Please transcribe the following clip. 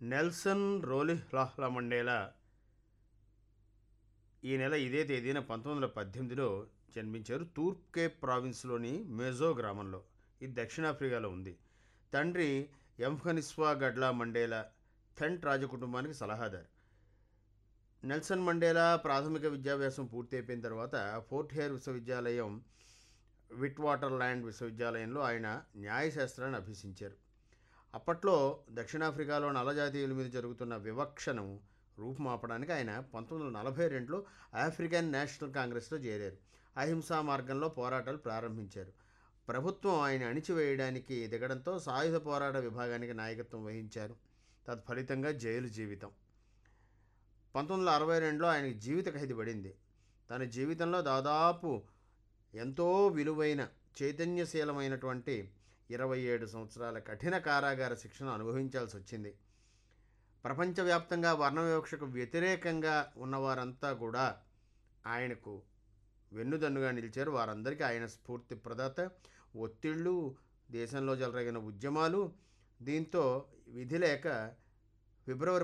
Nelson రోలిహ్లాహ్లా Mandela ఈ నెల ఇదే తేదీన పంతొమ్మిది వందల పద్దెనిమిదిలో జన్మించారు తూర్పు కేప్ ప్రావిన్స్లోని మెజో గ్రామంలో ఇది దక్షిణాఫ్రికాలో ఉంది తండ్రి ఎంఫనిస్వా గడ్లా మండేలా థెంట్ రాజకుటుంబానికి సలహాదారు నెల్సన్ మండేలా ప్రాథమిక విద్యాభ్యాసం పూర్తయిపోయిన తర్వాత ఫోర్ట్ హెయిర్ విశ్వవిద్యాలయం విట్ వాటర్ ల్యాండ్ విశ్వవిద్యాలయంలో ఆయన న్యాయశాస్త్రాన్ని అభ్యసించారు అప్పట్లో దక్షిణాఫ్రికాలో నల్లజాతీయుల మీద జరుగుతున్న వివక్షను రూపుమాపడానికి ఆయన పంతొమ్మిది వందల నలభై రెండులో ఆఫ్రికన్ నేషనల్ కాంగ్రెస్లో చేరారు అహింసా మార్గంలో పోరాటాలు ప్రారంభించారు ప్రభుత్వం ఆయన అణిచివేయడానికి దిగడంతో సాయుధ పోరాట విభాగానికి నాయకత్వం వహించారు తత్ఫలితంగా జైలు జీవితం పంతొమ్మిది వందల అరవై రెండులో ఆయనకి జీవిత ఖైదు పడింది తన జీవితంలో దాదాపు ఎంతో విలువైన చైతన్యశీలమైనటువంటి ఇరవై ఏడు సంవత్సరాల కఠిన కారాగార శిక్షను అనుభవించాల్సి వచ్చింది ప్రపంచవ్యాప్తంగా వర్ణ వివక్షకు వ్యతిరేకంగా ఉన్నవారంతా కూడా ఆయనకు వెన్నుదన్నుగా నిలిచారు వారందరికీ ఆయన స్ఫూర్తి ప్రదాత ఒత్తిళ్ళు దేశంలో చెలరేగిన ఉద్యమాలు దీంతో విధి లేక ఫిబ్రవరి